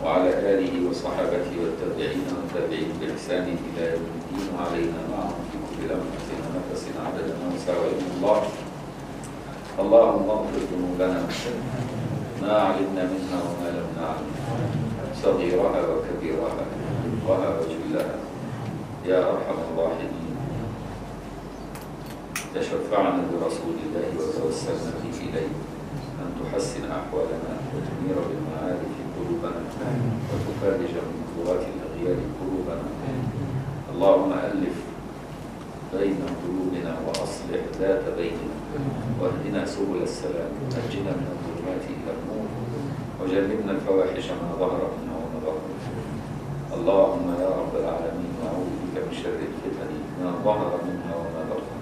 وعلى آله وصحابته والتابعين والتابعين بإحسان إلى يوم الدين وعلينا معهم في كل لمحة ونفس عدد ما وسع علم الله اللهم اغفر ذنوبنا ما علمنا منها وما لم نعلم صغيرها وكبيرها دقها وجلها يا أرحم الراحمين تشفعنا برسول الله وتوسلنا به إليه أن تحسن أحوالنا وتنير بالمعارف قلوبنا وتفرج من كرات الأغيار قلوبنا اللهم ألف بين قلوبنا وأصلح ذات بيننا واهدنا سبل السلام ونجنا من الظلمات إلى النور وجنبنا الفواحش ما ظهر منها وما بطن اللهم يا رب العالمين نعوذ بك من شر الفتن ما ظهر منها وما بطن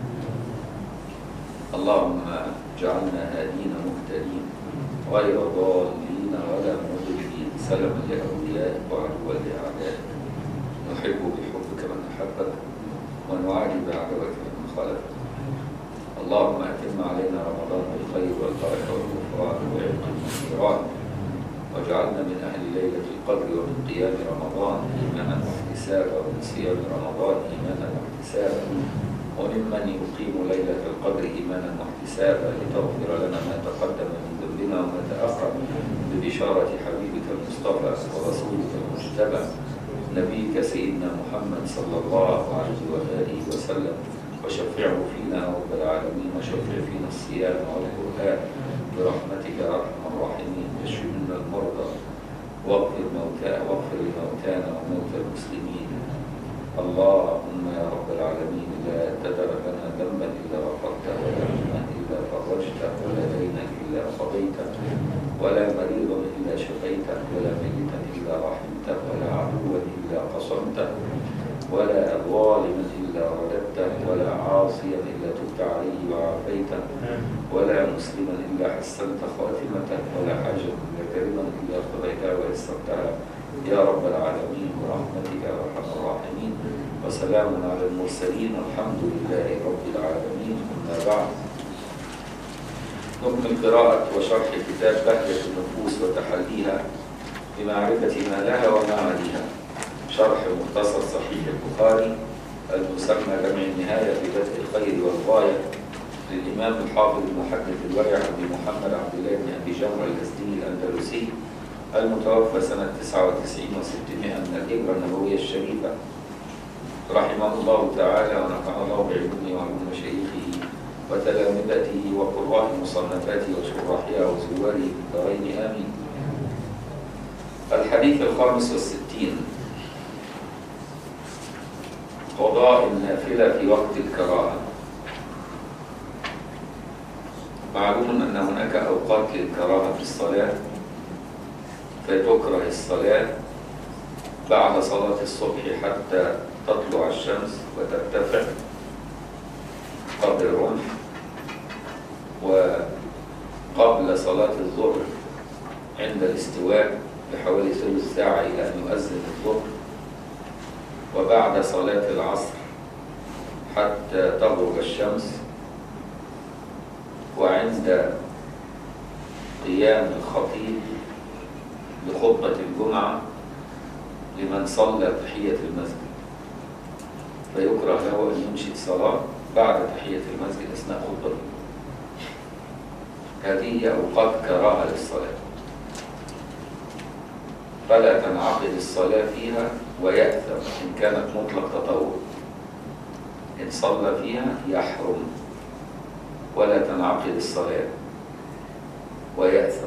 اللهم اجعلنا هادين مهتدين غير ضالين ولا مضلين سلما لاوليائك وعدوا لاعدائك نحب بحبك من احبك ونعادي بعدوك من خالفك اللهم اتم علينا رمضان بالخير والبركه والغفران وعلم النيران واجعلنا من اهل ليله القدر ومن قيام رمضان ايمانا واحتسابا ومن صيام رمضان ايمانا واحتسابا وممن يقيم ليلة القدر إيمانا واحتسابا لتغفر لنا ما تقدم من ذنبنا وما تأخر ببشارة حبيبك المصطفى ورسولك المجتبى نبيك سيدنا محمد صلى الله عليه وآله وسلم وشفعه فينا رب العالمين وشفع فينا الصيام والقرآن برحمتك يا أرحم الراحمين اشف منا المرضى واغفر موتى واغفر لموتانا وموتى المسلمين اللهم يا رب العالمين لا تدر لنا ذنبا الا غفرته ولا هما الا فرجته ولا دينا الا قضيته ولا مريضا الا شفيته ولا ميتا الا رحمته ولا عدوا الا قصمته ولا ظالما الا رددته ولا عاصيا الا تبت عليه وعافيته ولا مسلما الا حسنت خاتمته ولا حاجه الا كريما الا قضيتها ويسرتها يا رب العالمين برحمتك يا ارحم الراحمين وسلام على المرسلين الحمد لله رب العالمين اما بعد نكمل قراءة وشرح كتاب بهجة النفوس وتحليها بمعرفة ما لها وما عليها شرح مختصر صحيح البخاري المسمى جمع النهاية في بدء الخير والغاية للإمام الحافظ المحدث الورع أبي محمد عبد الله بن أبي جمرة الأزدي الأندلسي المتوفى سنة 99 و600 من الهجرة النبوية الشريفة رحمه الله تعالى ونفع الله بعلمه وعلم مشايخه وتلامذته وقراء مصنفاته وشراحها وزواره في الدارين آمين الحديث الخامس والستين قضاء النافلة في وقت الكراهة معلوم أن هناك أوقات للكراهة في الصلاة فتكره الصلاة بعد صلاة الصبح حتى تطلع الشمس وترتفع قبل الرمح وقبل صلاة الظهر عند الاستواء بحوالي ثلث ساعة إلى أن يؤذن الظهر وبعد صلاة العصر حتى تغرب الشمس وعند قيام الخطيب لخطبة الجمعة لمن صلى تحية المسجد فيكره له أن ينشد صلاة بعد تحية المسجد أثناء خطبته هذه هي أوقات كراهة للصلاة فلا تنعقد الصلاة فيها ويأثم إن كانت مطلق تطوع إن صلى فيها يحرم ولا تنعقد الصلاة ويأثم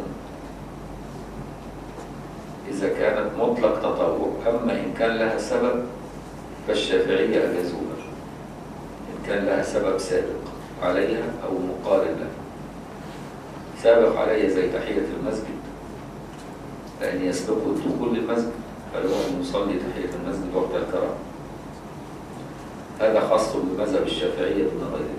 إذا كانت مطلق تطوع أما إن كان لها سبب فالشافعية أجازوها إن كان لها سبب سابق عليها أو مقارن لها سابق عليها زي تحية المسجد لأن يسبقه الدخول للمسجد فلو أن يصلي تحية المسجد وقت الكرم هذا خاص بمذهب الشافعية دون غيره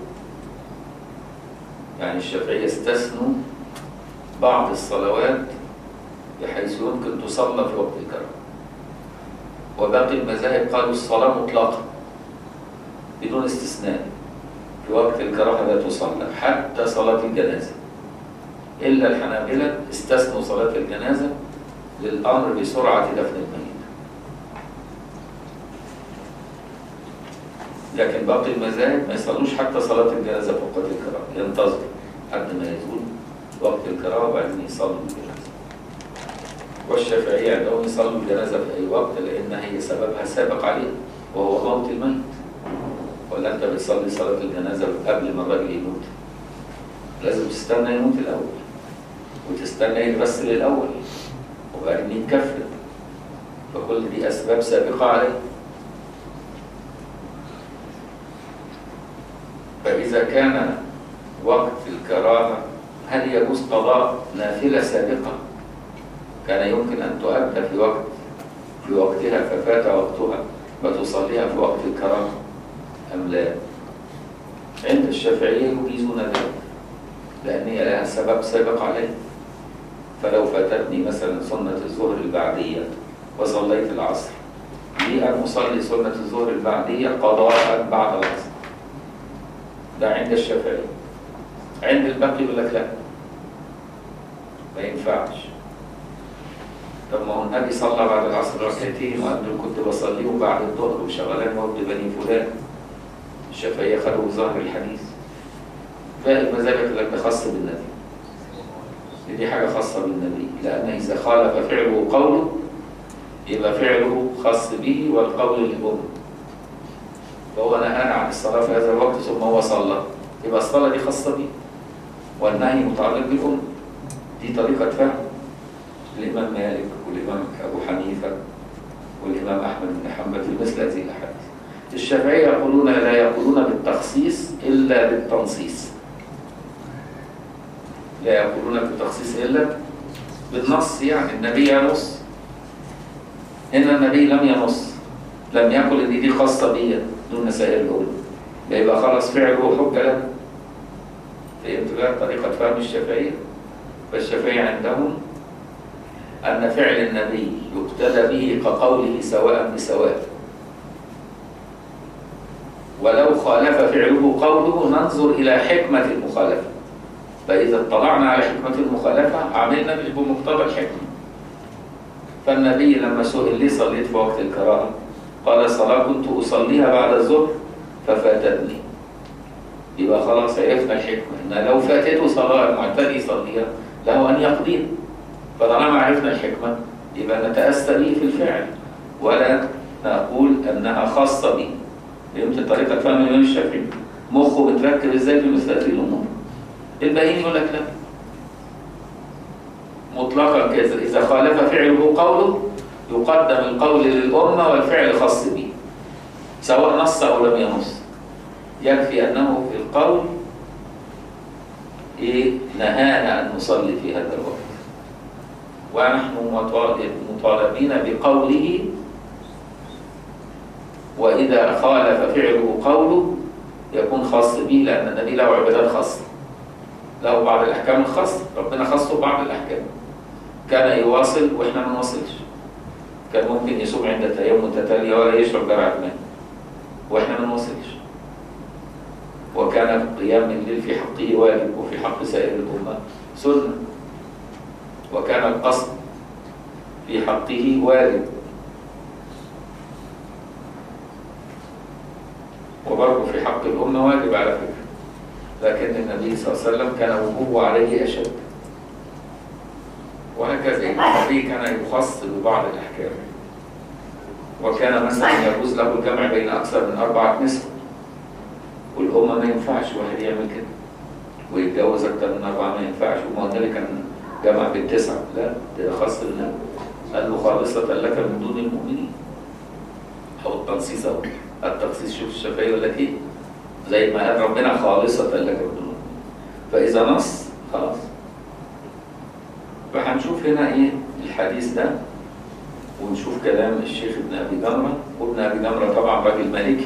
يعني الشافعية استثنوا بعض الصلوات بحيث يمكن تصلى في وقت الكرم وباقي المذاهب قالوا الصلاة مطلقة بدون استثناء في وقت الكراهة لا تصلى حتى صلاة الجنازة إلا الحنابلة استثنوا صلاة الجنازة للأمر بسرعة دفن الميت لكن باقي المذاهب ما يصلوش حتى صلاة الجنازة في وقت القراءة ينتظر لحد ما يزول وقت القراءة وبعدين يصلوا الجنازة والشافعية عندهم يصلوا الجنازة في أي وقت لأن هي سببها سابق عليه وهو موت الميت ولا أنت بتصلي صلاة الجنازة قبل ما الراجل يموت لازم تستنى يموت الأول وتستنى يتغسل الأول وبعدين يتكفن فكل دي أسباب سابقة عليه فإذا كان وقت الكراهة هل يجوز قضاء نافلة سابقة كان يمكن أن تؤدى في وقت في وقتها ففات وقتها فتصليها في وقت الكراهة أم لا؟ عند الشافعية يجيزون ذلك لأن هي لها سبب سابق عليه فلو فاتتني مثلا سنة الظهر البعدية وصليت العصر لي أن أصلي سنة الظهر البعدية قضاء بعد العصر ده عند الشافعي عند الباقي يقول لك لا ما ينفعش طب ما هو النبي صلى بعد العصر ركعتين وقال له كنت بصليهم بعد الظهر وشغلان وابن بني فلان الشافعية خدوا ظهر الحديث باقي المذاهب لك ده خاص بالنبي دي حاجة خاصة بالنبي لأن إذا خالف فعله قوله يبقى فعله خاص به والقول للأمة فهو نهانا عن الصلاة في هذا الوقت ثم هو صلى يبقى الصلاة دي خاصة به والنهي متعلق بالأمة دي طريقة فهم الإمام مالك والإمام أبو حنيفة والإمام أحمد بن حنبل في مثل هذه الأحاديث الشافعية يقولون لا يقولون بالتخصيص إلا بالتنصيص لا يقولون بالتخصيص إلا بالنص يعني النبي ينص هنا النبي لم ينص لم يقل ان دي خاصه بيا دون سائر الامه يبقى خلاص فعله حجه له فهمت بقى طريقه فهم الشافعيه فالشافعيه عندهم ان فعل النبي يقتدى به كقوله سواء بسواء ولو خالف فعله قوله ننظر الى حكمه المخالفه فاذا اطلعنا على حكمه المخالفه عملنا بمقتضى الحكمه فالنبي لما سئل ليه صليت في وقت الكراهه قال صلاة كنت أصليها بعد الظهر ففاتتني يبقى خلاص عرفنا الحكمة إن لو فاتته صلاة المعتاد يصليها له أن يقضيها فطالما عرفنا الحكمة يبقى نتأسى به في الفعل ولا نقول أنها خاصة به فهمت طريقة فهم الإمام الشافعي مخه متركب إزاي في مثل هذه الأمور الباقيين يقول لك لا مطلقا كذا إذا خالف فعله قوله يقدم القول للأمة والفعل خاص به سواء نص أو لم ينص يكفي أنه في القول إيه نهانا أن نصلي في هذا الوقت ونحن مطالبين بقوله وإذا خالف فعله قوله يكون خاص به لأن النبي له عبادات خاصة له بعض الأحكام الخاصة ربنا خصه بعض الأحكام كان يواصل وإحنا ما نواصلش كان ممكن يصوم عدة أيام متتالية ولا يشرب جرعة ماء وإحنا ما نوصلش وكان قيام الليل في حقه واجب وفي حق سائر الأمة سنة وكان القصد في حقه واجب وبرضه في حق الأمة واجب على فكرة لكن النبي صلى الله عليه وسلم كان وجوبه عليه أشد وهكذا النبي كان يخص ببعض الأحكام وكان مثلا يجوز له الجمع بين أكثر من أربعة نسوة والأمة ما ينفعش واحد يعمل كده ويتجوز أكثر من أربعة ما ينفعش وما النبي كان جمع بالتسعة لا ده خاص بالنبي قال له خالصة لك من دون المؤمنين أو التنصيص أو التخصيص شوف الشافعي يقول لك إيه زي ما قال ربنا خالصة لك من دون المؤمنين فإذا نص خلاص فهنشوف هنا ايه الحديث ده ونشوف كلام الشيخ ابن ابي جمره وابن ابي جمره طبعا راجل مالكي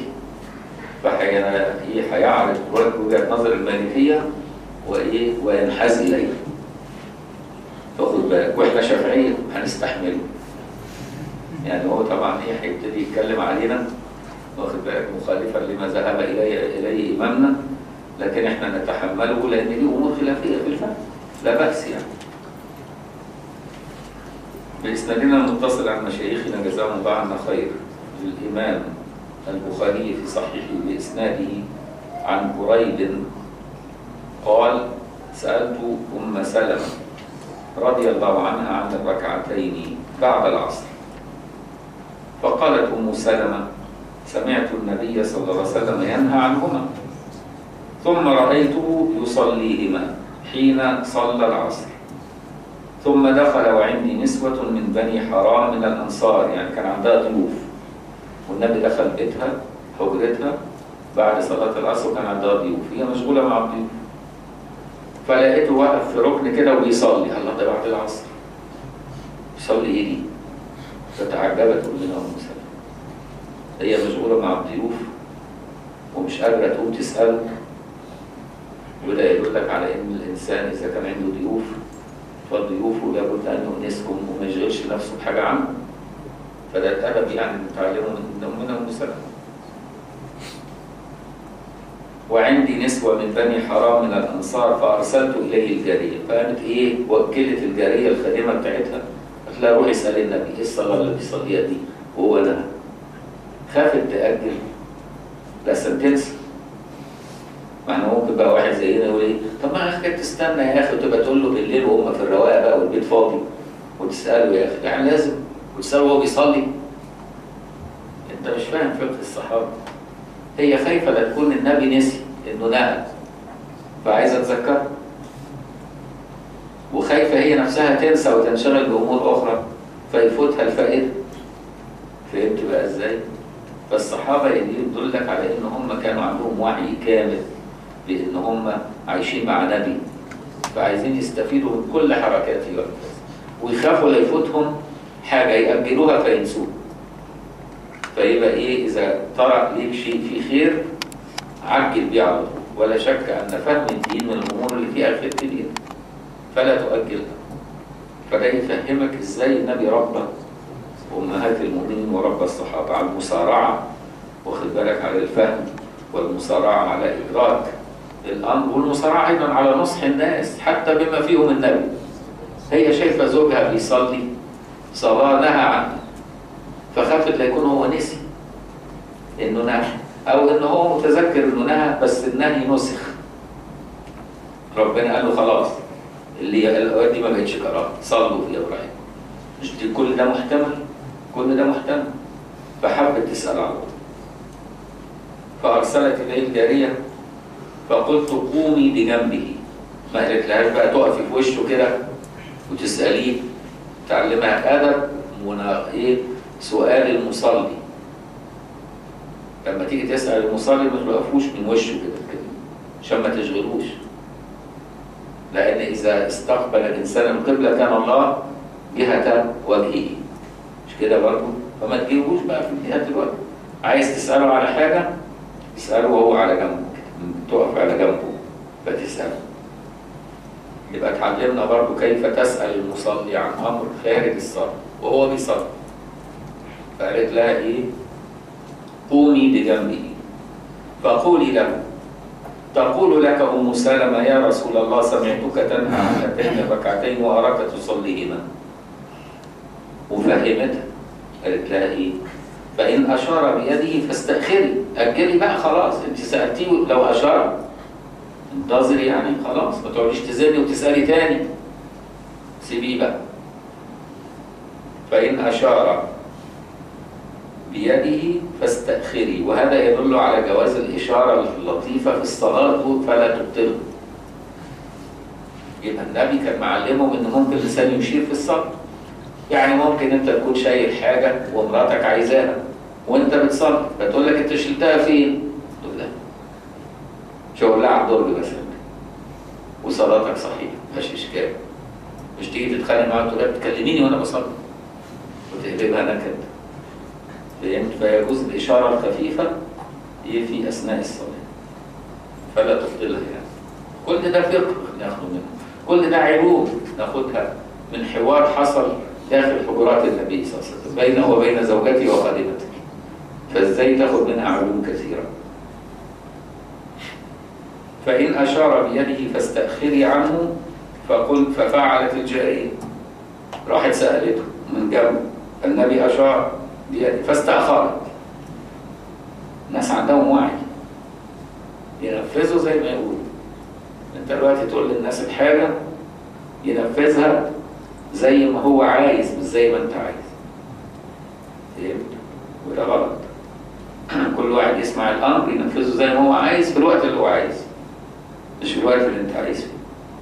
فهيعرض وجهه نظر المالكيه وايه وينحاز اليه فخد بالك واحنا شافعيه هنستحمله يعني هو طبعا ايه هيبتدي يتكلم علينا واخد بالك مخالفا لما ذهب اليه اليه امامنا لكن احنا نتحمله لان دي امور خلافيه في الفهم لا باس يعني بإسنادنا المتصل عن مشايخنا جزاهم الله عنا خير للإمام البخاري في صحيحه بإسناده عن قريب قال سألت أم سلمة رضي الله عنها عن الركعتين بعد العصر فقالت أم سلمة سمعت النبي صلى الله عليه وسلم ينهى عنهما ثم رأيته يصليهما حين صلى العصر ثم دخل وعندي نسوة من بني حرام من الأنصار يعني كان عندها ضيوف والنبي دخل بيتها حجرتها بعد صلاة العصر وكان عندها ضيوف هي مشغولة مع الضيوف فلقيته واقف في ركن كده وبيصلي الله ده بعد العصر يصلي ايه دي؟ فتعجبت أمنا أم سلمة هي مشغولة مع الضيوف ومش قادرة تقوم تسأله وده يدل لك على إن الإنسان إذا كان عنده ضيوف فضيوفه لابد أن يؤنسكم وما يشغلش نفسه بحاجة عنه فده الأدب يعني نتعلمه من أمنا أم سلمة وعندي نسوة من بني حرام من الأنصار فأرسلت إليه الجارية فقامت إيه وكلت الجارية الخادمة بتاعتها قالت لها روحي اسألي النبي إيه الصلاة اللي بيصليها دي وهو ده خافت تأجل لسه تنسى ما احنا ممكن بقى واحد زينا يقول ايه طب ما اخي تستنى يا اخي وتبقى تقول له بالليل وهم في الرواقه بقى والبيت فاضي وتساله يا اخي يعني لازم وتساله وهو بيصلي انت مش فاهم فقه الصحابه هي خايفه لا تكون النبي نسي انه نهى فعايزه تذكره وخايفه هي نفسها تنسى وتنشغل بامور اخرى فيفوتها الفائده فهمت بقى ازاي؟ فالصحابه دي يدلك على ان هم كانوا عندهم وعي كامل بان هم عايشين مع نبي فعايزين يستفيدوا من كل حركاته وأنفاسه ويخافوا لا يفوتهم حاجه ياجلوها فينسوها فيبقى ايه اذا طرأ ليك شيء فيه خير عجل بيه على طول ولا شك ان فهم الدين من الامور اللي فيها خير كبير فلا تؤجلها فده يفهمك ازاي النبي ربى امهات المؤمنين وربى الصحابه على المسارعه واخد بالك على الفهم والمسارعه على ادراك الامر والمسارعه ايضا على نصح الناس حتى بما فيهم النبي هي شايفه زوجها بيصلي صلاه نهى عنها فخافت لا يكون هو نسي انه نهى او ان هو متذكر انه نهى بس النهي نسخ ربنا قال له خلاص اللي الاوقات دي ما بقتش كراهه صلوا في ابراهيم مش دي كل ده محتمل كل ده محتمل فحبت تسال على طول فارسلت اليه الجاريه فقلت قومي بجنبه ما قالتلهاش بقى تقفي في وشه كده وتساليه تعلمها ادب منا ايه سؤال المصلي لما تيجي تسال المصلي ما توقفوش من وشه كده كده عشان ما تشغلوش لان اذا استقبل الانسان القبله كان الله جهه وجهه مش كده برضه فما تجيبوش بقى في جهه الوجه عايز تساله على حاجه اساله وهو على جنبك تقف على جنبه فتساله يبقى اتعلمنا برضه كيف تسال المصلي عن امر خارج الصلاه وهو بيصلي فقالت لها ايه قومي بجنبه فقولي له تقول لك ام سلمه يا رسول الله سمعتك تنهى عن هاتين الركعتين واراك تصليهما وفهمتها قالت لها ايه فان اشار بيده فاستاخري اجلي بقى خلاص انت سالتيه لو اشار انتظري يعني خلاص ما تقعديش تزني وتسالي تاني سيبيه بقى فان اشار بيده فاستأخري وهذا يدل على جواز الإشارة اللطيفة في الصلاة فلا تبطله يبقى النبي كان معلمهم إن ممكن الإنسان يشير في الصلاة يعني ممكن أنت تكون شايل حاجة ومراتك عايزاها وأنت بتصلي فتقول لك أنت شلتها فين؟ تقول لها شغلها على الدرج مثلا وصلاتك صحيحة مفيهاش إشكال مش تيجي تتخانق معاها تقول لها بتكلميني وأنا بصلي وتقلبها نكد فهمت فيجوز الإشارة الخفيفة إيه في أثناء الصلاة فلا تبطلها يعني كل ده فقه ناخده منه كل ده علوم ناخدها من حوار حصل داخل حجرات النبي صلى الله عليه وسلم بينه وبين زوجته وخادمته فازاي تاخد منها علوم كثيرة فإن أشار بيده فاستأخري عنه فقل ففعلت الجارية راحت سألته من جنبه فالنبي أشار بيده فاستأخرت الناس عندهم وعي ينفذوا زي ما يقولوا انت دلوقتي تقول للناس الحاجة ينفذها زي ما هو عايز مش زي ما انت عايز فهمت؟ وده غلط كل واحد يسمع الامر ينفذه زي ما هو عايز في الوقت اللي هو عايزه مش في الوقت اللي انت عايز فيه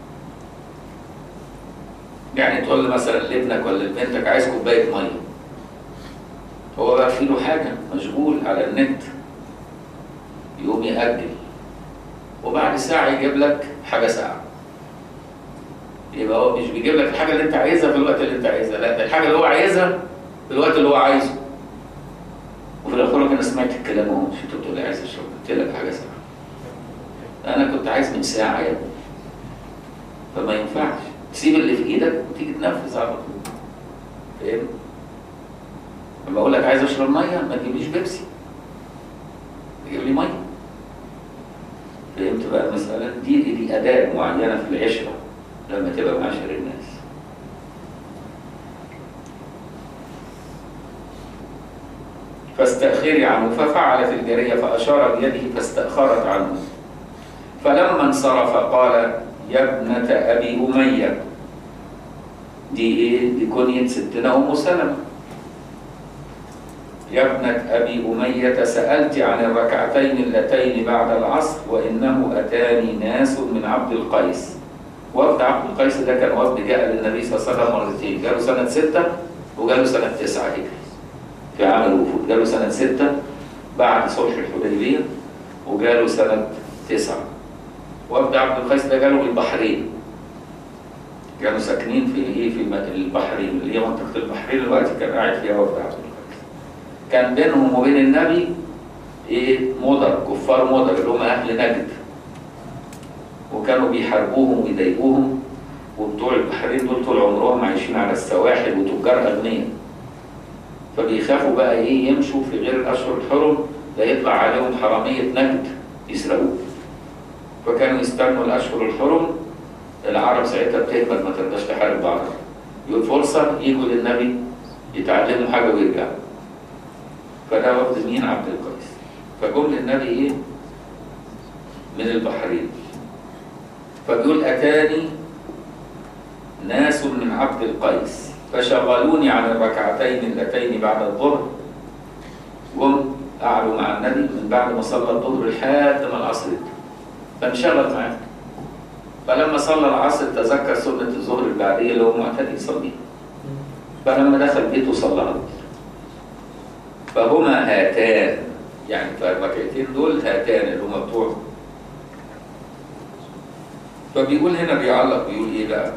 يعني تقول مثلا لابنك ولا لبنتك عايز كوبايه ميه هو بقى في له حاجه مشغول على النت يقوم يأجل وبعد ساعه يجيب لك حاجه ساعه يبقى هو مش بيجيب لك الحاجه اللي انت عايزها في الوقت اللي انت عايزها لا ده الحاجه اللي هو عايزها في الوقت اللي هو عايزه وفي الاخر لك انا سمعت الكلام اهو مش انت بتقول لي عايز اشرب قلت لك حاجه ساعه انا كنت عايز من ساعه يا ابني فما ينفعش تسيب اللي في ايدك وتيجي تنفذ على طول فاهم لما اقول لك عايز اشرب ميه ما تجيبليش بيبسي تجيب لي ميه فهمت بقى المساله دي دي اداه معينه في العشره لما تبقى معاشر الناس فاستأخري عنه ففعلت الجارية فأشار بيده فاستأخرت عنه فلما انصرف قال يا ابنة أبي أمية دي إيه؟ دي كنية ستنا أم سلمة يا ابنة أبي أمية سألت عن الركعتين اللتين بعد العصر وإنه أتاني ناس من عبد القيس وفد عبد القيس ده كان وفد جاء للنبي صلى الله عليه وسلم مرتين جاله سنة ستة وجاله سنة تسعة هجري في عام الوفود جاله سنة ستة بعد صلح الحديبية وجاله سنة تسعة وفد عبد القيس ده جاله من البحرين كانوا ساكنين في ايه في البحرين اللي هي منطقة البحرين دلوقتي كان قاعد فيها وفد عبد القيس كان بينهم وبين النبي ايه مضر كفار مضر اللي هم اهل نجد وكانوا بيحاربوهم ويضايقوهم وبتوع البحرين دول طول عمرهم عايشين على السواحل وتجار اغنياء فبيخافوا بقى ايه يمشوا في غير الاشهر الحرم لا يطلع عليهم حراميه نجد يسرقوه فكانوا يستنوا الاشهر الحرم العرب ساعتها بتهبط ما ترضاش تحارب بعض يقول فرصه يجوا للنبي يتعلموا حاجه ويرجعوا فده وفد مين عبد القيس فجم للنبي ايه من البحرين فبيقول اتاني ناس من عبد القيس فشغلوني عن الركعتين اللتين بعد الظهر جم قعدوا مع النبي من بعد ما صلى الظهر لحد ما العصر ادى فانشغل معاه فلما صلى العصر تذكر سنة الظهر البعدية اللي هو معتاد يصليها فلما دخل بيته صلى فهما هاتان يعني فالركعتين دول هاتان اللي هما بتوع فبيقول هنا بيعلق بيقول ايه بقى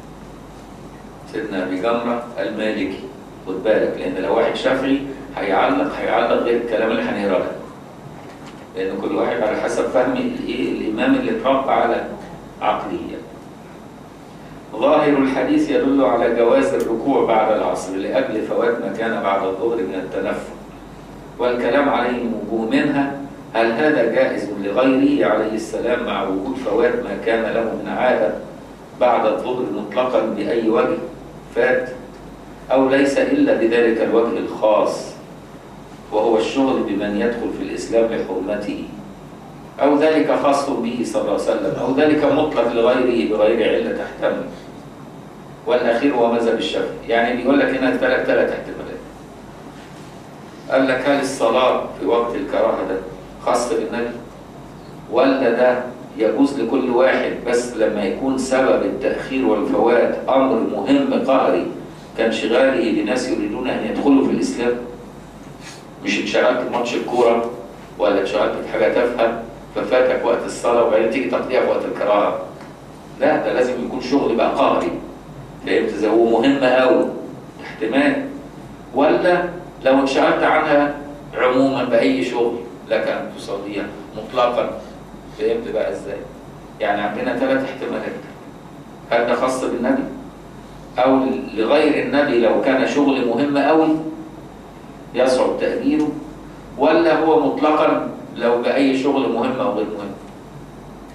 سيدنا ابي جمره المالكي خد بالك لان لو واحد شافعي هيعلق هيعلق غير الكلام اللي هنقراه لك لان كل واحد على حسب فهم الايه الامام اللي اتربى على عقليه ظاهر الحديث يدل على جواز الركوع بعد العصر لاجل فوات ما كان بعد الظهر من التنفل والكلام عليه من وجوه منها هل هذا جائز لغيره عليه السلام مع وجود فوات ما كان له من عاده بعد الظهر مطلقا باي وجه فات او ليس الا بذلك الوجه الخاص وهو الشغل بمن يدخل في الاسلام لحرمته او ذلك خاص به صلى الله عليه وسلم او ذلك مطلق لغيره بغير عله تحتمل والاخير هو مذهب الشافعي يعني بيقول لك هنا ثلاث ثلاث احتمالات قال لك هل الصلاه في وقت الكراهه ده خاص بالنبي ولا ده يجوز لكل واحد بس لما يكون سبب التأخير والفوات أمر مهم قهري كانشغاله بناس يريدون أن يدخلوا في الإسلام مش اتشغلت في ماتش الكورة ولا اتشغلت في حاجة تافهة ففاتك وقت الصلاة وبعدين تيجي تقضيها في وقت الكراهة لا ده لازم يكون شغل بقى قهري فهمت ازاي هو مهم قوي احتمال ولا لو انشغلت عنها عموما بأي شغل لك أن تصليها مطلقا فهمت بقى ازاي؟ يعني عندنا ثلاث احتمالات هل ده خاص بالنبي؟ أو لغير النبي لو كان شغل مهم قوي يصعب تأجيله ولا هو مطلقا لو بأي شغل مهم أو غير مهم؟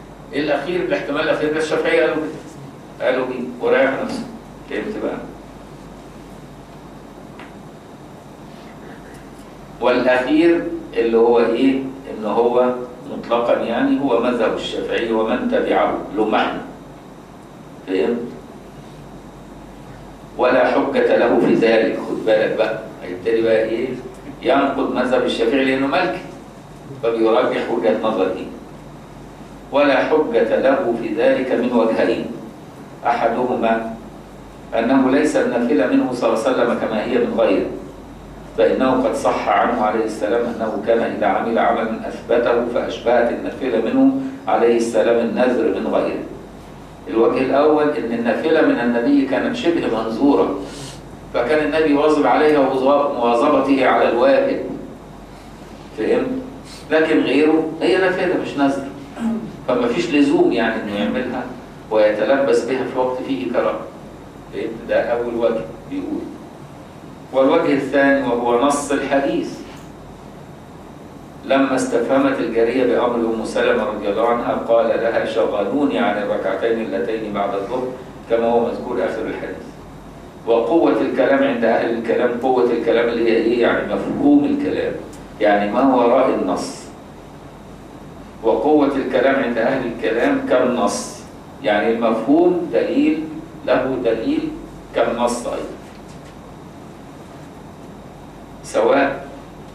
الأخير الاحتمال الأخير ده الشافعية قالوا كده قالوا بيه وريح نفسه فهمت بقى؟ والأخير اللي هو إيه؟ إن هو مطلقا يعني هو مذهب الشافعي ومن تبعه له معنى فهمت؟ ولا حجة له في ذلك خد بالك بقى هيبتدي بقى إيه؟ ينقض مذهب الشافعي لأنه مالكي فبيرجح وجهة نظر دي ولا حجة له في ذلك من وجهين أحدهما أنه ليس النافلة منه صلى الله عليه وسلم كما هي من غيره فإنه قد صح عنه عليه السلام أنه كان إذا عمل عملا أثبته فأشبهت النافلة منه عليه السلام النذر من غيره الوجه الأول أن النافلة من النبي كانت شبه منظورة فكان النبي واظب عليها مواظبته على الواجب فهمت؟ لكن غيره هي نافلة مش نذر فما فيش لزوم يعني انه يعملها ويتلبس بها في وقت فيه كراهه فهمت؟ ده أول وجه بيقول والوجه الثاني وهو نص الحديث لما استفهمت الجارية بأمر أم سلمة رضي الله عنها قال لها شغلوني عن الركعتين اللتين بعد الظهر كما هو مذكور آخر الحديث وقوة الكلام عند أهل الكلام قوة الكلام اللي هي إيه يعني مفهوم الكلام يعني ما وراء النص وقوة الكلام عند أهل الكلام كالنص يعني المفهوم دليل له دليل كالنص أيضا سواء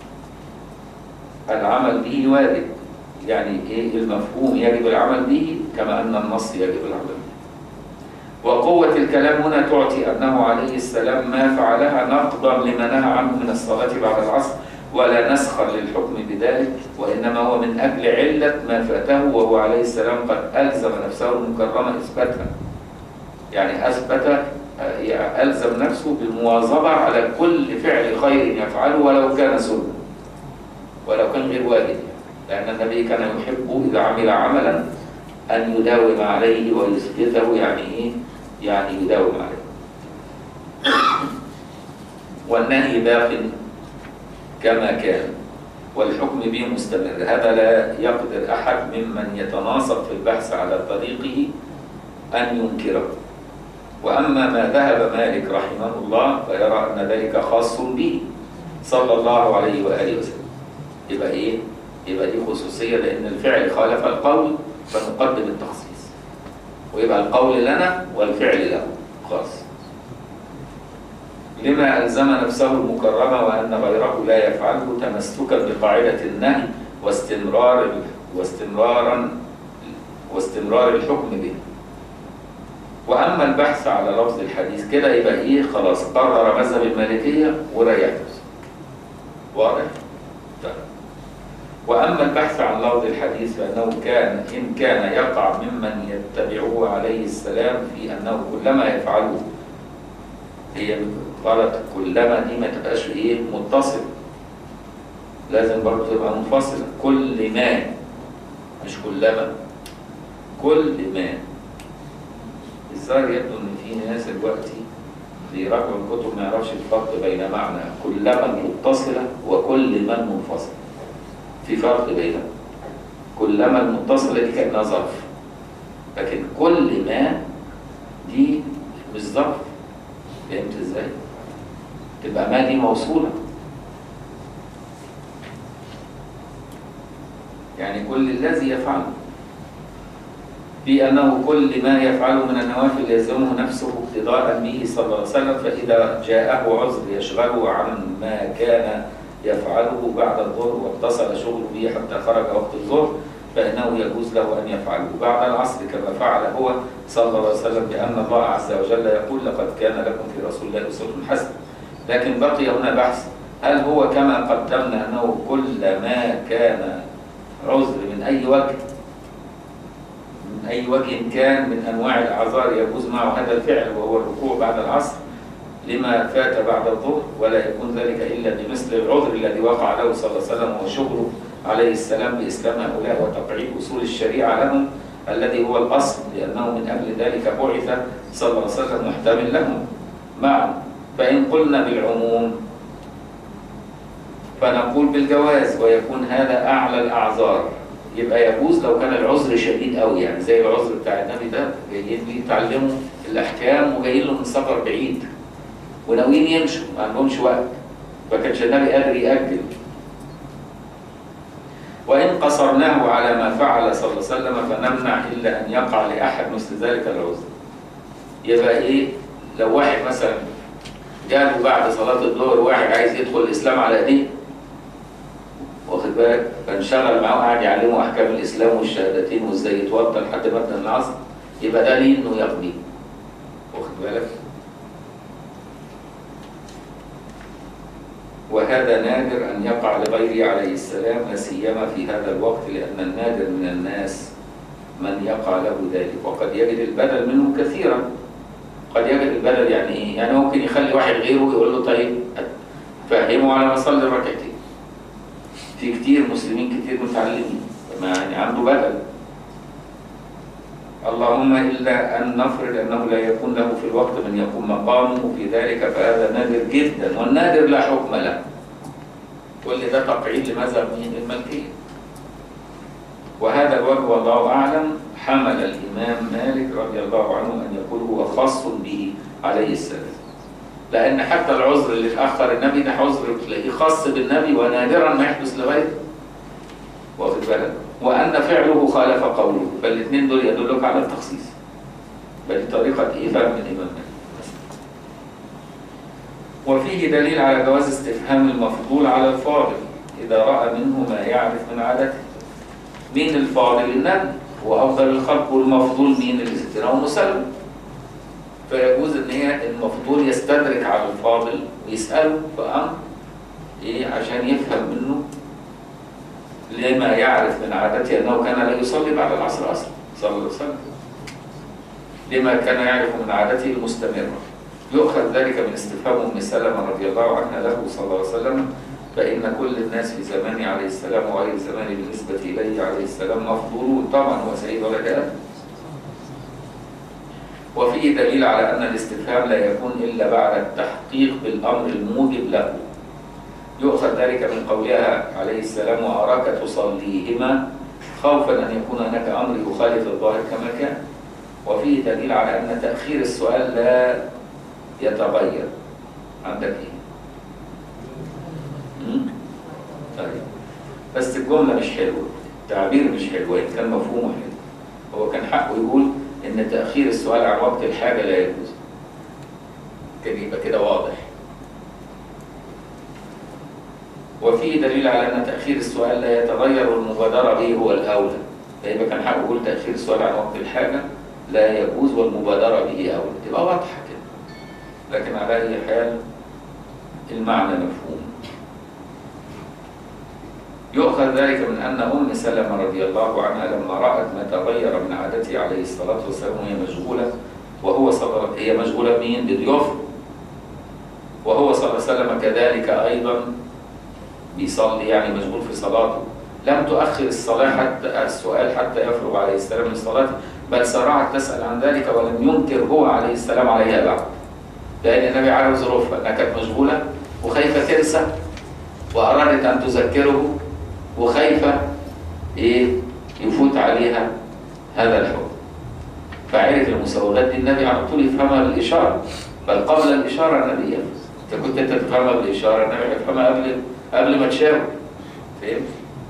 العمل به واجب يعني ايه المفهوم يجب العمل به كما ان النص يجب العمل به وقوة الكلام هنا تعطي أنه عليه السلام ما فعلها نقضا لما نهى عنه من الصلاة بعد العصر ولا نسخا للحكم بذلك وإنما هو من أجل علة ما فاته وهو عليه السلام قد ألزم نفسه المكرمة إثباتها يعني أثبت يعني ألزم نفسه بالمواظبة على كل فعل خير يفعله ولو كان سنة ولو كان غير واجب لأن النبي كان يحب إذا عمل عملا أن يداوم عليه ويثبته يعني إيه؟ يعني يداوم عليه والنهي باق كما كان والحكم به مستمر هذا لا يقدر أحد ممن يتناصب في البحث على طريقه أن ينكره وأما ما ذهب مالك رحمه الله فيرى أن ذلك خاص به صلى الله عليه وآله وسلم يبقى إيه؟ يبقى دي خصوصية لأن الفعل خالف القول فنقدم التخصيص ويبقى القول لنا والفعل له خاص لما ألزم نفسه المكرمة وأن غيره لا يفعله تمسكا بقاعدة النهي واستمرار واستمرارا واستمرار الحكم به واما البحث على لفظ الحديث كده يبقى ايه خلاص قرر مذهب المالكيه وريح نفسه واضح طيب واما البحث عن لفظ الحديث فانه كان ان كان يقع ممن يتبعه عليه السلام في انه كلما يفعله هي غلط كلما دي ما تبقاش ايه متصل لازم برضه تبقى منفصله كل ما مش كلما كل ما الظاهر يبدو ان في ناس دلوقتي بيراجعوا الكتب ما يعرفش الفرق بين معنى كلما المتصله وكل ما المنفصله في فرق بينهم كلما المتصله دي كانها ظرف لكن كل ما دي مش ظرف فهمت ازاي؟ تبقى ما دي موصوله يعني كل الذي يفعله في أنه كل ما يفعله من النوافل يلزمه نفسه اقتداء به صلى الله عليه وسلم فإذا جاءه عذر يشغله عن ما كان يفعله بعد الظهر واتصل شغله به حتى خرج وقت الظهر فإنه يجوز له أن يفعله بعد العصر كما فعل هو صلى الله عليه وسلم بأن الله عز وجل يقول لقد كان لكم في رسول الله أسوة حسنة لكن بقي هنا بحث هل هو كما قدمنا أنه كل ما كان عذر من أي وجه من أي وجه كان من أنواع الأعذار يجوز معه هذا الفعل وهو الركوع بعد العصر لما فات بعد الظهر ولا يكون ذلك إلا بمثل العذر الذي وقع له صلى الله عليه وسلم وشغله عليه السلام بإسلام هؤلاء وتقعيد أصول الشريعة لهم الذي هو الأصل لأنه من أجل ذلك بعث صلى الله عليه وسلم محتمل لهم معا فإن قلنا بالعموم فنقول بالجواز ويكون هذا أعلى الأعذار يبقى يجوز لو كان العذر شديد قوي يعني زي العذر بتاع النبي ده جايين بيتعلموا الاحكام وجايين له من سفر بعيد وناويين يمشوا ما عندهمش وقت ما كانش النبي قادر يأجل وإن قصرناه على ما فعل صلى الله عليه وسلم فنمنع إلا أن يقع لأحد مثل ذلك العذر يبقى إيه لو واحد مثلا جاله بعد صلاة الظهر واحد عايز يدخل الإسلام على إيديه واخد بالك فانشغل معاه قاعد يعلمه أحكام الإسلام والشهادتين وإزاي يتوضأ لحد ما أذن العصر يبقى ده ليه إنه يقضي واخد بالك وهذا نادر أن يقع لغيره عليه السلام لا سيما في هذا الوقت لأن النادر من الناس من يقع له ذلك وقد يجد البدل منه كثيرا قد يجد البدل يعني ايه؟ يعني ممكن يخلي واحد غيره يقول له طيب فهمه على ما صلي الركعتين في كتير مسلمين كتير متعلمين ما يعني عنده بدل اللهم إلا أن نفرض أنه لا يكون له في الوقت من يقوم مقامه في ذلك فهذا نادر جدا والنادر لا حكم له كل ده تقعيد لمذهب مين الملكية وهذا الوجه والله أعلم حمل الإمام مالك رضي الله عنه أن يقول هو خاص به عليه السلام لأن حتى العذر اللي اتأخر النبي ده عذر تلاقيه خاص بالنبي ونادرا ما يحدث لغيره واخد بالك وأن فعله خالف قوله فالاثنين دول يدلك على التخصيص بل طريقة إيه فهم الإمام مالك وفيه دليل على جواز استفهام المفضول على الفاضل إذا رأى منه ما يعرف من عادته مين الفاضل النبي هو أفضل الخلق والمفضول مين اللي ستنا ومسلم فيجوز ان هي المفضول يستدرك على الفاضل ويساله في امر ايه عشان يفهم منه لما يعرف من عادته انه كان لا يصلي بعد العصر اصلا صلى الله عليه وسلم لما كان يعرف من عادته المستمره يؤخذ ذلك من استفهام ام سلمه رضي الله عنها له صلى الله عليه وسلم فإن كل الناس في زمانه عليه السلام وغير زمانه بالنسبة إليه عليه السلام مفضولون طبعا هو سيد ولد آدم وفيه دليل على أن الاستفهام لا يكون إلا بعد التحقيق بالأمر الموجب له يؤخذ ذلك من قولها عليه السلام وأراك تصليهما خوفا أن يكون هناك أمر يخالف الظاهر كما كان وفيه دليل على أن تأخير السؤال لا يتغير عندك إيه؟ طيب بس الجملة مش حلوة التعبير مش حلو وإن كان مفهومه حلو هو كان حقه يقول إن تأخير السؤال عن وقت الحاجة لا يجوز كان يبقى كده واضح وفيه دليل على أن تأخير السؤال لا يتغير والمبادرة به هو الأولى فيبقى كان حقه يقول تأخير السؤال عن وقت الحاجة لا يجوز والمبادرة به أولى تبقى واضحة كده لكن على أي حال المعنى مفهوم يؤخذ ذلك من أن أم سلمة رضي الله عنها لما رأت ما تغير من عادته عليه الصلاة والسلام وهي مشغولة وهو صلى الله هي مشغولة بمين؟ بضيوفه وهو صلى الله عليه وسلم كذلك أيضا بيصلي يعني مشغول في صلاته لم تؤخر الصلاة حتى السؤال حتى يفرغ عليه السلام من صلاته بل سرعت تسأل عن ذلك ولم ينكر هو عليه السلام عليها بعد لأن النبي عارف ظروفها أنها كانت مشغولة وخايفة تنسى وأرادت أن تذكره وخايفة إيه يفوت عليها هذا الحكم فعرف المساوغات دي النبي على طول يفهمها بالإشارة بل قبل الإشارة النبي أنت كنت أنت تفهمها بالإشارة النبي يفهمها قبل قبل ما تشاور فهمت؟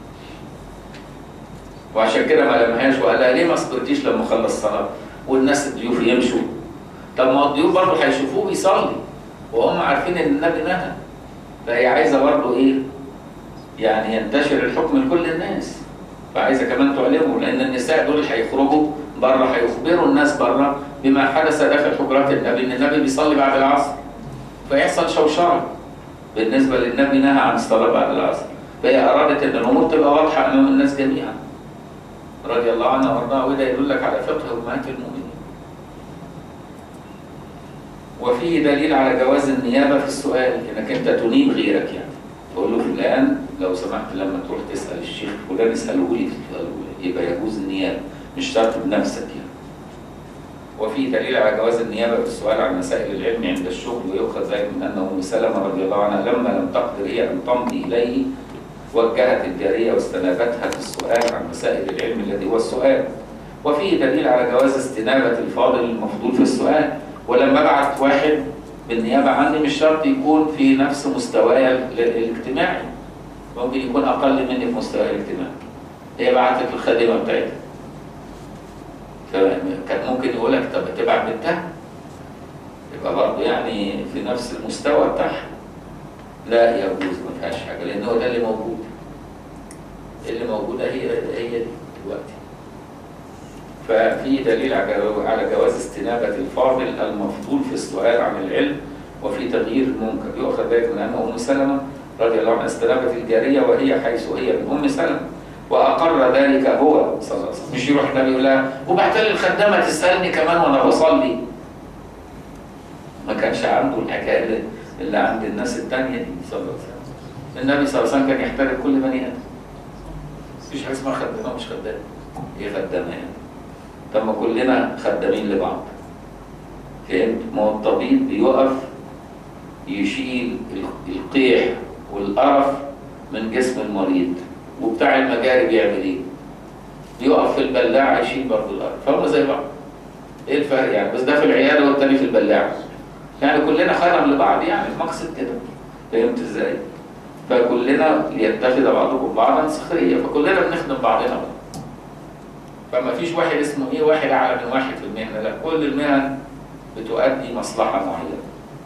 وعشان كده ما لمهاش وقال لها ليه ما صبرتيش لما خلص صلاة والناس الضيوف يمشوا طب ما الضيوف برضه هيشوفوه بيصلي وهم عارفين ان النبي نهى فهي عايزه برضه ايه؟ يعني ينتشر الحكم لكل الناس فعايزه كمان تعلمه لان النساء دول هيخرجوا بره هيخبروا الناس بره بما حدث داخل حجرات النبي ان النبي بيصلي بعد العصر فيحصل شوشره بالنسبه للنبي نهى عن الصلاه بعد العصر فهي ارادت ان الامور تبقى واضحه امام الناس جميعا رضي الله عنها وارضاها وده يدلك على فقه امهات المؤمنين وفيه دليل على جواز النيابه في السؤال انك انت تنيب غيرك يعني تقول له فلان لو سمحت لما تروح تسال الشيخ فلان اساله لي يبقى يجوز النيابه مش شرط بنفسك يعني وفي دليل على جواز النيابه في السؤال عن مسائل العلم عند الشغل ويؤخذ ذلك من ان ام سلمه رضي الله عنها لما لم تقدر هي ان تمضي اليه وجهت الجاريه واستنابتها في السؤال عن مسائل العلم الذي هو السؤال وفيه دليل على جواز استنابه الفاضل المفضول في السؤال ولما ابعت واحد بالنيابه عني مش شرط يكون في نفس مستواي الاجتماعي ممكن يكون اقل مني في مستواي الاجتماعي هي بعتت الخادمه بتاعتها فكان ممكن يقول لك طب تبعت بنتها يبقى برضه يعني في نفس المستوى بتاعها لا يجوز ما فيهاش حاجه لان هو ده اللي موجود اللي موجوده هي هي دي دلوقتي ففي دليل على على جواز استنابه الفاضل المفضول في السؤال عن العلم وفي تغيير المنكر يؤخذ ذلك من ان ام سلمه رضي الله عنها استنابت الجاريه وهي حيث هي من ام سلمه واقر ذلك هو صلى الله عليه وسلم مش يروح النبي يقول لها وبعت لي الخدامه تسالني كمان وانا بصلي ما كانش عنده الحكايه اللي, اللي عند الناس الثانيه دي صلى الله عليه وسلم النبي صلى الله عليه وسلم كان يحترم كل بني ادم مفيش حاجه اسمها خدامه مش خدامه ايه خدامه يعني طب ما كلنا خدامين لبعض فهمت ما هو الطبيب بيقف يشيل القيح والقرف من جسم المريض وبتاع المجاري بيعمل ايه؟ بيقف في البلاعه يشيل برضه القرف فهم زي بعض ايه الفرق يعني بس ده في العياده والتاني في البلاعه يعني كلنا خدم لبعض يعني المقصد كده فهمت ازاي؟ فكلنا ليتخذ بعضكم بعضا سخريه فكلنا بنخدم بعضنا بقى فما فيش واحد اسمه ايه واحد اعلى من واحد في المهنه لا كل المهن بتؤدي مصلحه معينه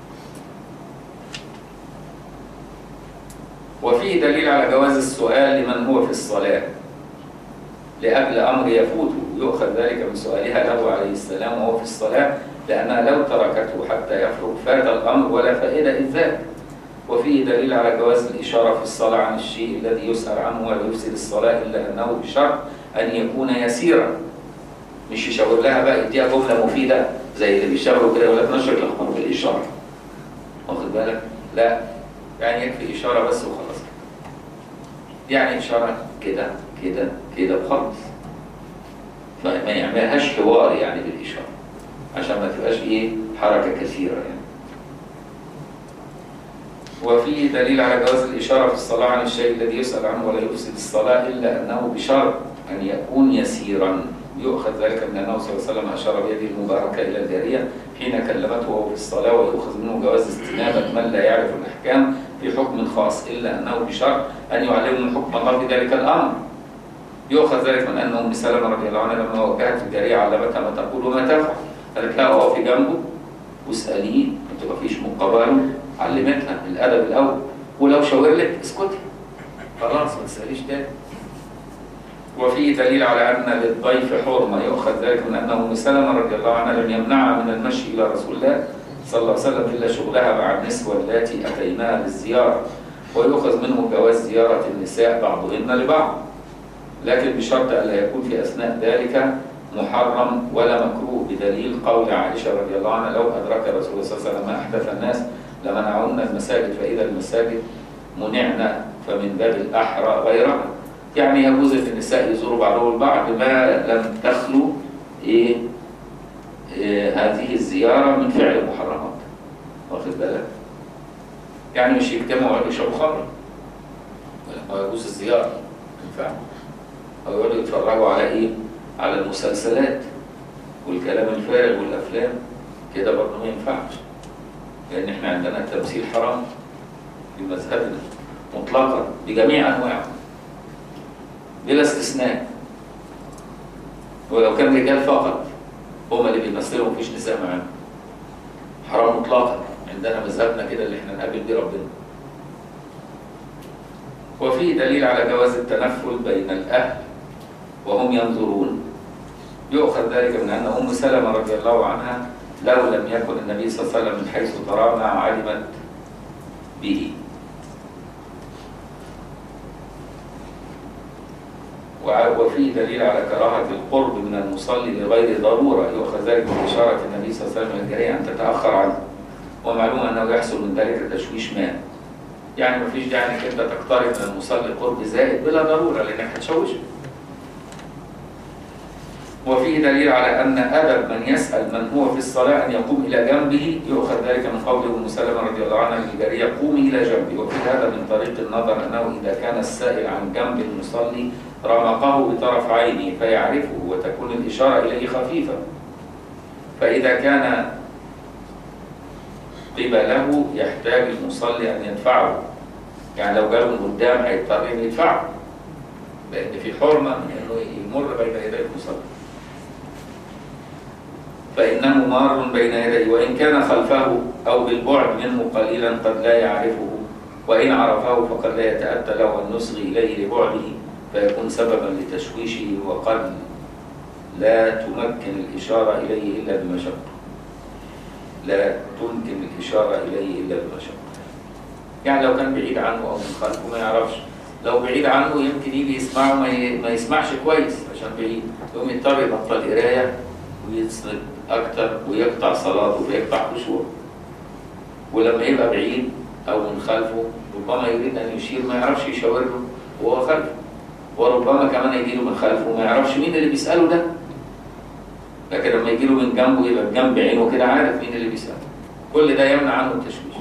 وفيه دليل على جواز السؤال لمن هو في الصلاة لأجل أمر يفوته يؤخذ ذلك من سؤالها له عليه السلام وهو في الصلاة لأنها لو تركته حتى يفرغ فات الأمر ولا فائدة إذ ذاك وفيه دليل على جواز الإشارة في الصلاة عن الشيء الذي يسأل عنه ولا يفسد الصلاة إلا أنه بشرط أن يكون يسيرا مش يشاور لها بقى يديها جملة مفيدة زي اللي بيشاوروا كده يقول لك نشر الأخبار بالإشارة واخد بالك؟ لا يعني يكفي إشارة بس وخلاص يعني إشارة كده كده كده وخلاص فما يعملهاش حوار يعني بالإشارة عشان ما تبقاش إيه حركة كثيرة يعني وفي دليل على جواز الإشارة في الصلاة عن الشيء الذي يسأل عنه ولا يفسد الصلاة إلا أنه بشرط أن يكون يسيرا يؤخذ ذلك من أنه صلى الله عليه وسلم أشار بيده المباركة إلى الجارية حين كلمته وهو في الصلاة ويؤخذ منه جواز استنابة من لا يعرف الأحكام في حكم خاص إلا أنه بشرط أن يعلمهم حكم الله في ذلك الأمر يؤخذ ذلك من أن أم سلمة رضي الله عنها لما وجهت الجارية علمتها ما تقول وما تفعل قالت لها اقفي جنبه واسأليه ما تقفيش مقابله علمتها الأدب الأول ولو شاور لك اسكتي خلاص ما تسأليش تاني وفيه دليل على أن للضيف حرمة يؤخذ ذلك من أن أم سلمة رضي الله عنها لم يمنعها من المشي إلى رسول الله صلى الله عليه وسلم إلا شغلها مع النسوة اللاتي أتيناها للزيارة ويؤخذ منه جواز زيارة النساء بعضهن لبعض لكن بشرط ألا يكون في أثناء ذلك محرم ولا مكروه بدليل قول عائشة رضي الله عنها لو أدرك رسول الله صلى الله عليه وسلم ما أحدث الناس لمنعهن المساجد فإذا المساجد منعنا فمن باب الأحرى غيرها يعني يجوز ان النساء يزوروا بعضهم البعض ما لم تخلو إيه, إيه هذه الزيارة من فعل المحرمات واخد بالك يعني مش يجتمعوا ويقعدوا يشربوا خمر ولا يجوز الزيارة ما ينفع أو يقعدوا يتفرجوا على إيه على المسلسلات والكلام الفارغ والأفلام كده برضه ما ينفعش لأن إحنا عندنا التمثيل حرام في مذهبنا مطلقا بجميع أنواعه بلا استثناء ولو كان رجال فقط هم اللي بيمثلوا مفيش نساء معاهم حرام مطلقا عندنا مذهبنا كده اللي احنا نقابل بيه ربنا وفي دليل على جواز التنفل بين الأهل وهم ينظرون يؤخذ ذلك من أن أم سلمة رضي الله عنها لو لم يكن النبي صلى الله عليه وسلم من حيث ترى ما علمت به وفيه دليل على كراهة القرب من المصلي لغير ضرورة يؤخذ ذلك من إشارة النبي صلى الله عليه وسلم الجارية أن تتأخر عنه ومعلوم أنه يحصل من ذلك تشويش ما يعني مفيش داعي انك انت تقترب من المصلي قرب زائد بلا ضروره لانك هتشوشه. وفيه دليل على ان ادب من يسال من هو في الصلاه ان يقوم الى جنبه يؤخذ ذلك من قول ام سلمه رضي الله عنها للجاريه قومي الى جنبي وفي هذا من طريق النظر انه اذا كان السائل عن جنب المصلي رمقه بطرف عينه فيعرفه وتكون الاشاره اليه خفيفه. فاذا كان قبله يحتاج المصلي أن يدفعه يعني لو جاله من قدام هيضطر أن يدفعه لأن في حرمة من إنه يمر بين يدي المصلي فإنه مار بين يديه وإن كان خلفه أو بالبعد منه قليلا قد لا يعرفه وإن عرفه فقد لا يتأتى له أن يصغي إليه لبعده فيكون سببا لتشويشه وقد لا تمكن الإشارة إليه إلا بمشقة لا تمكن الإشارة إليه إلا بمشقة يعني لو كان بعيد عنه أو من خلفه ما يعرفش لو بعيد عنه يمكن يجي يسمعه ما, ي... ما يسمعش كويس عشان بعيد يقوم يضطر يبطل قراية ويسند أكتر ويقطع صلاته ويقطع خشوعه ولما يبقى بعيد أو من خلفه ربما يريد أن يشير ما يعرفش يشاور له وهو خلفه وربما كمان يجي له من خلفه وما يعرفش مين اللي بيسأله ده لكن لما يجي له من جنبه يبقى بجنب عينه كده عارف مين اللي بيسأله كل ده يمنع عنه التشويش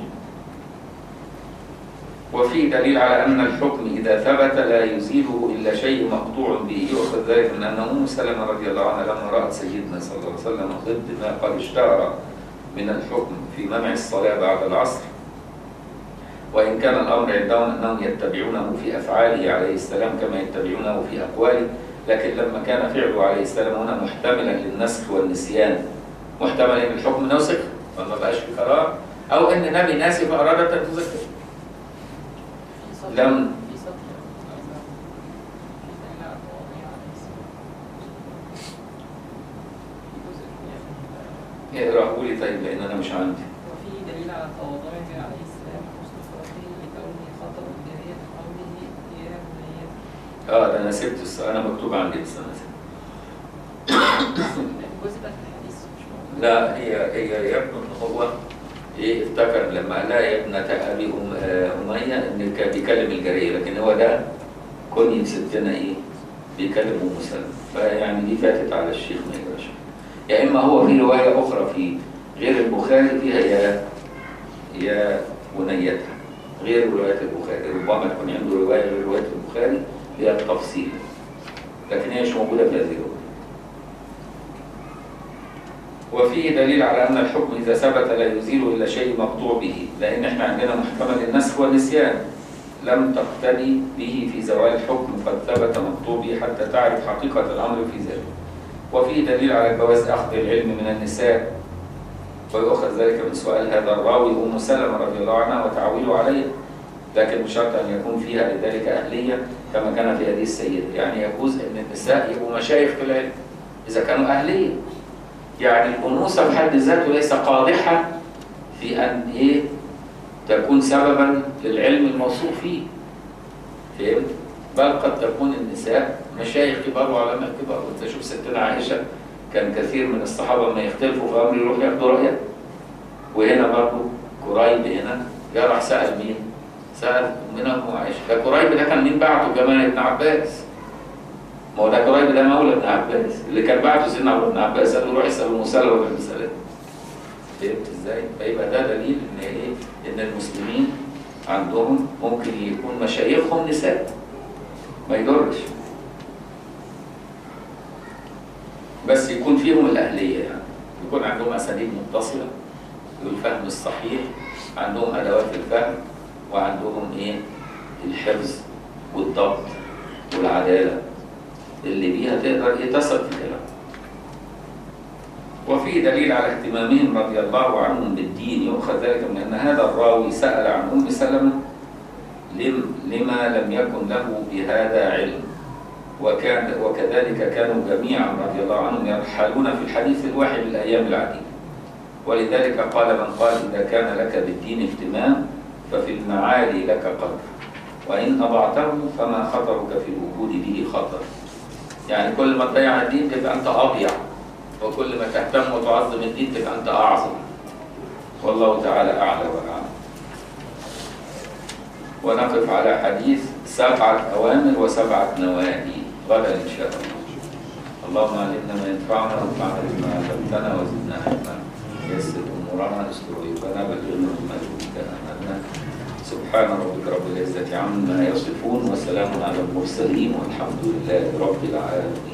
وفي دليل على أن الحكم إذا ثبت لا يزيله إلا شيء مقطوع به يؤخذ ذلك من أن أم سلمة رضي الله عنها لما رأت سيدنا صلى الله عليه وسلم ضد ما قد اشتهر من الحكم في منع الصلاة بعد العصر وإن كان الأمر عندهم أنهم يتبعونه في أفعاله عليه السلام كما يتبعونه في أقواله لكن لما كان فعله عليه السلام هنا محتملا للنسخ والنسيان محتملا ان الحكم نسخ فما بقاش في قرار او ان نبي ناسي فارادت ان تذكر في سطر لم- في سطر في دليل على التواضع عليه السلام. في جزء من- اقراه لي طيب لان انا مش عندي وفيه دليل على تواضعه عليه السلام وحسن خلقه لكونه خطب الجارية بقوله يا بنيتي اه ده انا سبت الس- انا مكتوب عندي بس انا سبت الجزء ده في الحديث مش موجود لا هي هي يبدو ان هو ايه افتكر لما قال لها يا ابنة ابي أم آه، اميه ان كان بيكلم الجاريه لكن هو ده كوني ستنا ايه بيكلم ام سلمة فيعني دي فاتت على الشيخ ما يقراش يا اما هو في روايه اخرى في غير البخاري فيها يا يا بنيتها غير روايه البخاري ربما تكون عنده روايه غير روايه البخاري فيها التفصيل لكن هي مش موجوده في هذه الروايه وفيه دليل على أن الحكم إذا ثبت لا يزيل إلا شيء مقطوع به لأن إحنا عندنا محكمة للنسخ والنسيان لم تقتدي به في زوال الحكم قد ثبت مقطوع به حتى تعرف حقيقة الأمر في ذلك وفيه دليل على جواز أخذ العلم من النساء ويؤخذ ذلك من سؤال هذا الراوي أم سلمة رضي الله عنها وتعويله عليه لكن بشرط أن يكون فيها لذلك أهلية كما كان في هذه السيدة يعني يجوز أن النساء يبقوا مشايخ في العلم إذا كانوا أهلية يعني الأنوثة بحد ذاته ليس قادحة في أن إيه تكون سببا للعلم الموصوف فيه فهمت؟ بل قد تكون النساء مشايخ كبار وعلماء كبار وانت شوف ستنا عائشة كان كثير من الصحابة لما يختلفوا في أمر يروح ياخدوا رأيها وهنا برضه قريب هنا جه راح سأل مين؟ سأل أمنا أم عائشة ده قريب ده كان مين بعته كمان ابن عباس ما هو ده قريب ده مولى ابن عباس اللي كان بعته سيدنا عبد ابن عباس قال له روح اسال ام سلمة بن سلام فهمت ازاي؟ فيبقى ده دليل ان ايه؟ ان المسلمين عندهم ممكن يكون مشايخهم نساء ما يضرش بس يكون فيهم الاهليه يعني يكون عندهم اساليب متصله والفهم الصحيح عندهم ادوات الفهم وعندهم ايه؟ الحفظ والضبط والعداله اللي بيها تقدر ايه تثق في كلامه وفي دليل على اهتمامهم رضي الله عنهم بالدين يؤخذ ذلك من ان هذا الراوي سال عن ام سلمه لم لما لم يكن له بهذا علم وكان وكذلك كانوا جميعا رضي الله عنهم يرحلون في الحديث الواحد الايام العديده ولذلك قال من قال اذا كان لك بالدين اهتمام ففي المعالي لك قدر وان اضعته فما خطرك في الوجود به خطر يعني كل ما تضيع الدين تبقى انت اضيع وكل ما تهتم وتعظم الدين تبقى انت اعظم والله تعالى اعلى واعلم ونقف على حديث سبعة أوامر وسبعة نواهي غدا إن شاء الله اللهم علمنا ما ينفعنا وانفعنا بما علمتنا وزدنا علما يسر أمورنا استر عيوبنا بلغنا بما جئتك أملنا سبحان ربك رب العزة عما يصفون وسلام على المرسلين والحمد لله رب العالمين